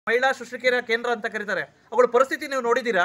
ಮಹಿಳಾ ಶುಶ್ರೂಷಕಿಯರ ಕೇಂದ್ರ ಅಂತ ಕರೀತಾರೆ ಅವಳ ಪರಿಸ್ಥಿತಿ ನೀವು ನೋಡಿದ್ದೀರಾ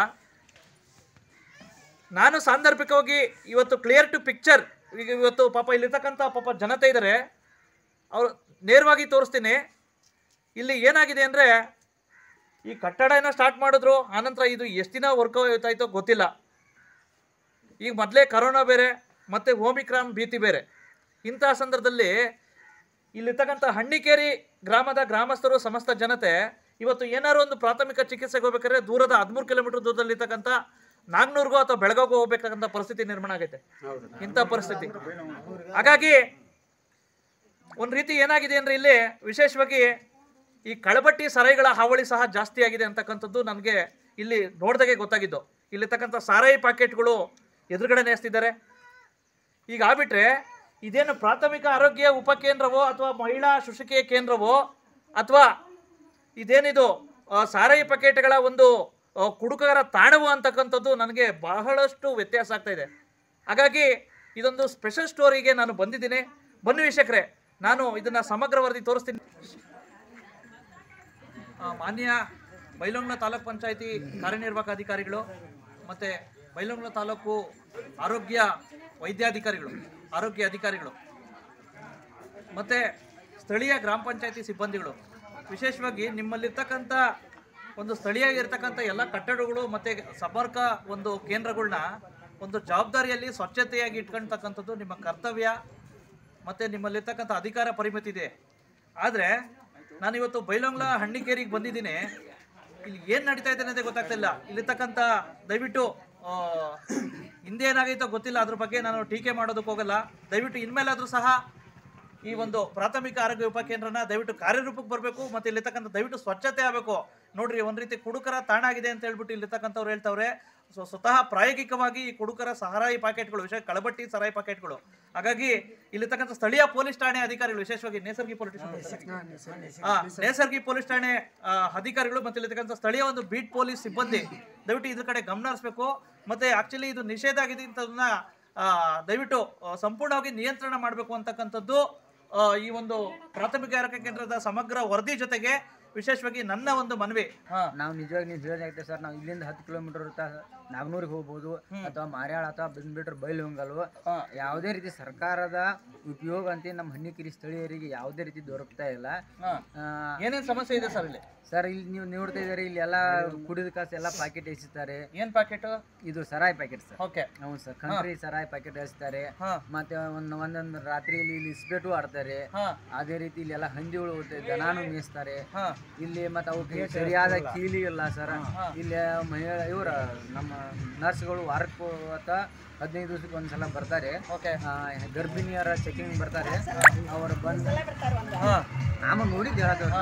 ನಾನು ಸಾಂದರ್ಭಿಕವಾಗಿ ಇವತ್ತು ಕ್ಲಿಯರ್ ಟು ಪಿಕ್ಚರ್ ಈಗ ಇವತ್ತು ಪಾಪ ಇಲ್ಲಿರ್ತಕ್ಕಂಥ ಪಾಪ ಜನತೆ ಇದ್ದಾರೆ ಅವ್ರು ನೇರವಾಗಿ ತೋರಿಸ್ತೀನಿ ಇಲ್ಲಿ ಏನಾಗಿದೆ ಅಂದರೆ ಈ ಕಟ್ಟಡ ಏನೋ ಸ್ಟಾರ್ಟ್ ಮಾಡಿದ್ರು ಆನಂತರ ಇದು ಎಷ್ಟು ದಿನ ವರ್ಕ್ ಆಯ್ತೋ ಗೊತ್ತಿಲ್ಲ ಈಗ ಮೊದಲೇ ಕರೋನಾ ಬೇರೆ ಮತ್ತು ಓಮಿಕ್ರಾನ್ ಭೀತಿ ಬೇರೆ ಇಂತಹ ಸಂದರ್ಭದಲ್ಲಿ ಇಲ್ಲಿರ್ತಕ್ಕಂಥ ಹಣ್ಣಿಕೇರಿ ಗ್ರಾಮದ ಗ್ರಾಮಸ್ಥರು ಸಮಸ್ತ ಜನತೆ ಇವತ್ತು ಏನಾದ್ರು ಒಂದು ಪ್ರಾಥಮಿಕ ಚಿಕಿತ್ಸೆಗೆ ಹೋಗ್ಬೇಕಾದ್ರೆ ದೂರದ ಹದಿಮೂರು ಕಿಲೋಮೀಟರ್ ದೂರದಲ್ಲಿರ್ತಕ್ಕಂಥ ನಾಗ್ನೂರ್ಗೋ ಅಥವಾ ಬೆಳಗಾವಿಗೋ ಹೋಗ್ಬೇಕಾದಂಥ ಪರಿಸ್ಥಿತಿ ನಿರ್ಮಾಣ ಆಗೈತೆ ಇಂಥ ಪರಿಸ್ಥಿತಿ ಹಾಗಾಗಿ ಒಂದು ರೀತಿ ಏನಾಗಿದೆ ಅಂದರೆ ಇಲ್ಲಿ ವಿಶೇಷವಾಗಿ ಈ ಕಳಬಟ್ಟಿ ಸರಾಯಿಗಳ ಹಾವಳಿ ಸಹ ಜಾಸ್ತಿ ಆಗಿದೆ ಅಂತಕ್ಕಂಥದ್ದು ನನಗೆ ಇಲ್ಲಿ ನೋಡಿದಾಗೆ ಗೊತ್ತಾಗಿದ್ದು ಇಲ್ಲಿರ್ತಕ್ಕಂಥ ಸಾರಾಯಿ ಪ್ಯಾಕೆಟ್ಗಳು ಎದುರುಗಡೆ ನೇಸ್ತಿದ್ದಾರೆ ಈಗ ಆಗ್ಬಿಟ್ರೆ ಇದೇನು ಪ್ರಾಥಮಿಕ ಆರೋಗ್ಯ ಉಪಕೇಂದ್ರವೋ ಅಥವಾ ಮಹಿಳಾ ಶುಶ್ರೂಷಕಿಯ ಕೇಂದ್ರವೋ ಅಥವಾ ಇದೇನಿದು ಆ, ಸಾರಾಯಿ ಪ್ಯಾಕೆಟ್ಗಳ ಒಂದು ಆ, ಕುಡುಕರ ತಾಣವೋ ಅಂತಕ್ಕಂಥದ್ದು ನನಗೆ ಬಹಳಷ್ಟು ವ್ಯತ್ಯಾಸ ಆಗ್ತಾ ಇದೆ ಹಾಗಾಗಿ ಇದೊಂದು ಸ್ಪೆಷಲ್ ಸ್ಟೋರಿಗೆ ನಾನು ಬಂದಿದ್ದೀನಿ ಬನ್ನಿ ವೀಕ್ಷಕರೇ ನಾನು ಇದನ್ನ ಸಮಗ್ರ ವರದಿ ತೋರಿಸ್ತೀನಿ ಆ, ಮಾನ್ಯ ಬೈಲೊಂಗ್ಲ ತಾಲೂಕ್ ಪಂಚಾಯತಿ ಕಾರ್ಯನಿರ್ವಾಹಕ ಅಧಿಕಾರಿಗಳು ಮತ್ತು ಬೈಲೊಂಗ್ಲ ತಾಲೂಕು ಆರೋಗ್ಯ ವೈದ್ಯಾಧಿಕಾರಿಗಳು ಆರೋಗ್ಯ ಅಧಿಕಾರಿಗಳು ಮತ್ತು ಸ್ಥಳೀಯ ಗ್ರಾಮ ಪಂಚಾಯತಿ ಸಿಬ್ಬಂದಿಗಳು ವಿಶೇಷವಾಗಿ ನಿಮ್ಮಲ್ಲಿರ್ತಕ್ಕಂಥ ಒಂದು ಸ್ಥಳೀಯವಾಗಿರ್ತಕ್ಕಂಥ ಎಲ್ಲ ಕಟ್ಟಡಗಳು ಮತ್ತು ಸಂಪರ್ಕ ಒಂದು ಕೇಂದ್ರಗಳನ್ನ ಒಂದು ಜವಾಬ್ದಾರಿಯಲ್ಲಿ ಸ್ವಚ್ಛತೆಯಾಗಿ ಇಟ್ಕೊಳ್ತಕ್ಕಂಥದ್ದು ನಿಮ್ಮ ಕರ್ತವ್ಯ ಮತ್ತು ನಿಮ್ಮಲ್ಲಿರ್ತಕ್ಕಂಥ ಅಧಿಕಾರ ಪರಿಮಿತಿ ಇದೆ ಆದರೆ ನಾನಿವತ್ತು ಬೈಲೊಂಗ್ಲ ಹಣ್ಣಿಕೇರಿಗೆ ಬಂದಿದ್ದೀನಿ ಇಲ್ಲಿ ಏನು ನಡೀತಾ ಇದೆ ಅನ್ನೋದೇ ಗೊತ್ತಾಗ್ತಿಲ್ಲ ಇಲ್ಲಿರ್ತಕ್ಕಂಥ ದಯವಿಟ್ಟು ಆ, ಹಿಂದೆ ಏನಾಗೈತೋ ಗೊತ್ತಿಲ್ಲ ಅದ್ರ ಬಗ್ಗೆ ನಾನು ಟೀಕೆ ಮಾಡೋದಕ್ಕೆ ಹೋಗಲ್ಲ ದಯವಿಟ್ಟು ಇನ್ಮೇಲಾದರೂ ಸಹ ಈ ಒಂದು ಪ್ರಾಥಮಿಕ ಆರೋಗ್ಯ ಉಪಕೇಂದ್ರನ ದಯವಿಟ್ಟು ಕಾರ್ಯರೂಪಕ್ಕೆ ಬರಬೇಕು ಮತ್ತು ಇಲ್ಲಿರ್ತಕ್ಕಂಥ ದಯವಿಟ್ಟು ಸ್ವಚ್ಛತೆ ಆಗಬೇಕು ನೋಡ್ರಿ ಒಂದು ರೀತಿ ಕುಡುಕರ ತಾಣ ಆಗಿದೆ ಅಂತ ಹೇಳ್ಬಿಟ್ಟು ಇಲ್ಲಿರ್ತಕ್ಕಂಥವ್ರು ಹೇಳ್ತಾವ್ರೆ ಸೊ ಸ್ವತಃ ಪ್ರಾಯೋಗಿಕವಾಗಿ ಈ ಕುಡುಕರ ಸಹರಾಯಿ ಪ್ಯಾಕೆಟ್ಗಳು ವಿಶೇಷ ಕಳಬಟ್ಟಿ ಸರಾಯಿ ಪ್ಯಾಕೆಟ್ಗಳು ಹಾಗಾಗಿ ಇಲ್ಲಿರ್ತಕ್ಕಂಥ ಸ್ಥಳೀಯ ಪೊಲೀಸ್ ಠಾಣೆ ಅಧಿಕಾರಿಗಳು ವಿಶೇಷವಾಗಿ ನೇಸರ್ಗಿ ಪೊಲೀಸ್ ಆ, ನೇಸರ್ಗಿ ಪೊಲೀಸ್ ಠಾಣೆ ಆ, ಅಧಿಕಾರಿಗಳು ಮತ್ತೆ ಇಲ್ಲಿರ್ತಕ್ಕಂಥ ಸ್ಥಳೀಯ ಒಂದು ಬೀಟ್ ಪೊಲೀಸ್ ಸಿಬ್ಬಂದಿ ದಯವಿಟ್ಟು ಇದ್ರ ಕಡೆ ಗಮನ ಹರಿಸ್ಬೇಕು ಮತ್ತೆ ಆಕ್ಚುಲಿ ಇದು ನಿಷೇಧ ಆಗಿದೆ ಅಂತದನ್ನ ಆ, ದಯವಿಟ್ಟು ಆ, ಸಂಪೂರ್ಣವಾಗಿ ನಿಯಂತ್ರಣ ಮಾಡಬೇಕು ಅಂತಕ್ಕಂಥದ್ದು ಆ, ಈ ಒಂದು ಪ್ರಾಥಮಿಕ ಆರೋಗ್ಯ ಕೇಂದ್ರದ ಸಮಗ್ರ ವರದಿ ಜೊತೆಗೆ ವಿಶೇಷವಾಗಿ ನನ್ನ ಒಂದು ಮನವಿ ಹಾ ನಾವು ನಿಜವಾಗಿ ನೀವು ಹೇಳೋದಾಗ್ತದೆ ಸರ್ ನಾವು ಇಲ್ಲಿಂದ ಹತ್ತು ಕಿಲೋಮೀಟರ್ ಇರ್ತಾ ನಾಗ್ನೂರಿಗೆ ಹೋಗ್ಬೋದು ಅಥವಾ ಮಾರ್ಯಾಳ ಅಥವಾ ಬಂದ್ಬಿಟ್ರೆ ಬೈಲುಂಗಲು ಯಾವುದೇ ರೀತಿ ಸರ್ಕಾರದ ಉಪಯೋಗ ಅಂತ ನಮ್ಮ ಹಣ್ಣಿಕಿರಿ ಸ್ಥಳೀಯರಿಗೆ ಯಾವುದೇ ರೀತಿ ದೊರಕ್ತಾ ಇಲ್ಲ ಹಾ ಆ, ಏನೇನ್ ಸಮಸ್ಯೆ ಇದೆ ಸರ್ ಇಲ್ಲಿ ಸರ್ ಇಲ್ಲಿ ನೀವು ನೋಡ್ತಾ ಇದ್ದೀರಿ ಇಲ್ಲಿ ಎಲ್ಲ ಕುಡಿದ ಕಾಸು ಎಲ್ಲ ಪ್ಯಾಕೆಟ್ ಎಸಿತಾರೆ ಏನ್ ಪ್ಯಾಕೆಟ್ ಇದು ಸರಾಯಿ ಪ್ಯಾಕೆಟ್ ಸರ್ ಓಕೆ ಹೌದು ಸರ್ ಕಂಟ್ರಿ ಸರಾಯಿ ಪ್ಯಾಕೆಟ್ ಎಸ್ತಾರೆ ಹಾ ಮತ್ತೆ ಒಂದು ಒಂದೊಂದು ರಾತ್ರಿಯಲ್ಲಿ ಇಲ್ಲಿ ಇಸ್ಪೇಟು ಆಡ್ತಾರೆ ಹಾ ಅದೇ ರೀತಿ ಇಲ್ಲಿ ಎಲ್ಲ ಹಂದಿಗಳು ಹೋಗ್ತವೆ, ದನಾನು ಮೇಯಿಸ್ತಾರೆ ಹಾ ಇಲ್ಲಿ ಮತ್ತೆ ಅವಕ್ಕೆ ಸರಿಯಾದ ಕೀಲಿ ಇಲ್ಲ ಸರ್ ಇಲ್ಲಿ ಮಹಿಳೆ ಇವರ ನಮ್ಮ ನರ್ಸ್ಗಳು ವಾರಕ್ಕೂ ಅಥವಾ ಹದಿನೈದು ದಿವಸಕ್ಕೆ ಒಂದ್ಸಲ ಬರ್ತಾರೆ ಓಕೆ ಆ, ಗರ್ಭಿಣಿಯರ ಚೆಕಿಂಗ್ ಬರ್ತಾರೆ ಅವರು ಬಂದು ಹಾ ಆಮೇಲೆ ನೋಡಿದ್ದು ಹೇಳತ್ತವ್ರು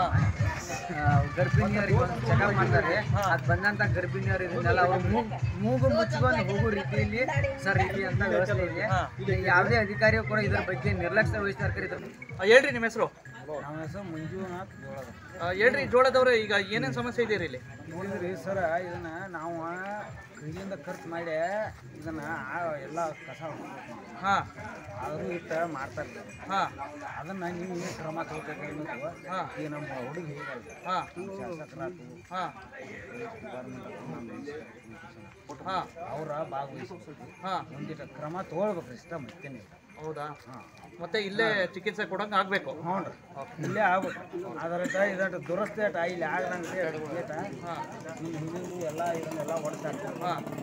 ಗರ್ಭಿಣಿಯರಿಗೆ ಒಂದು ಚೆಕಪ್ ಮಾಡ್ತಾರೆ ಅದು ಬಂದಂತ ಗರ್ಭಿಣಿಯರು ಇದನ್ನೆಲ್ಲ ಅವ್ರು ಮೂಗು ಮೂಗು ಮುಚ್ಕೊಂಡು ಹೋಗೋ ರೀತಿಯಲ್ಲಿ ಸರ್ ಇಲ್ಲಿ ಅಂತ ವ್ಯವಸ್ಥೆ ಇದೆ ಇಲ್ಲಿ ಯಾವುದೇ ಅಧಿಕಾರಿಯು ಕೂಡ ಇದ್ರ ಬಗ್ಗೆ ನಿರ್ಲಕ್ಷ್ಯ ವಹಿಸ್ತಾರೆ ಕರೆ ಇದ್ರ ಆ, ಹೇಳ್ರಿ ನಿಮ್ಮ ಹೆಸರು ನಮ್ಮ ಹೆಸರು ಮಂಜುನಾಥ್ ಜೋಳದ ಆ, ಹೇಳ್ರಿ ಜೋಳದವ್ರೆ ಈಗ ಏನೇನ್ ಸಮಸ್ಯೆ ಇದೆ ಇಲ್ಲಿ ನೋಡಿದ್ರಿ ಸರ ಇದನ್ನ ನಾವು ಇಲ್ಲಿಂದ ಖರ್ಚು ಮಾಡಿ ಇದನ್ನ ಆ- ಎಲ್ಲ ಕಸ ಹಾ ಆದರೂ ಇಟ್ಟ ಮಾಡ್ತಾರೆ ಹಾ ಅದನ್ನ ನೀವು ಏನು ಕ್ರಮ ತಗೋಬೇಕು ಹಾ ಈಗ ನಮ್ಮ ಹುಡುಗಿ ಹೇಗಲ್ಲ ಹಾ ಶಾಸಕರಾತು ಹಾ ಹಾ ಅವರ ಭಾಗವಹಿಸಿ ಹಾ ಒಂದಿಟ ಕ್ರಮ ತಗೊಳ್ಬೇಕು ಇಷ್ಟ ಮತ್ತೇನೆ ಹೌದಾ ಮತ್ತೆ ಇಲ್ಲೇ ಚಿಕಿತ್ಸೆ ಕೊಡಂಗ ಆಗ್ಬೇಕು ಹ್ಞೂ ರೀ ಇಲ್ಲೇ ಆಗ್ಬೇಕು ಅದರಟ ಇದಟ ದುರಸ್ತಿ ಅಟ ಇಲ್ಲಿ ಆಗ್ದಂಗೆ ಏಟ ಹಾ ನಿಮ್ಮ ಹಿಂದಿಂದು ಎಲ್ಲ ಇದನ್ನೆಲ್ಲ ಹೊಡ್ತಾರೆ ಹಾ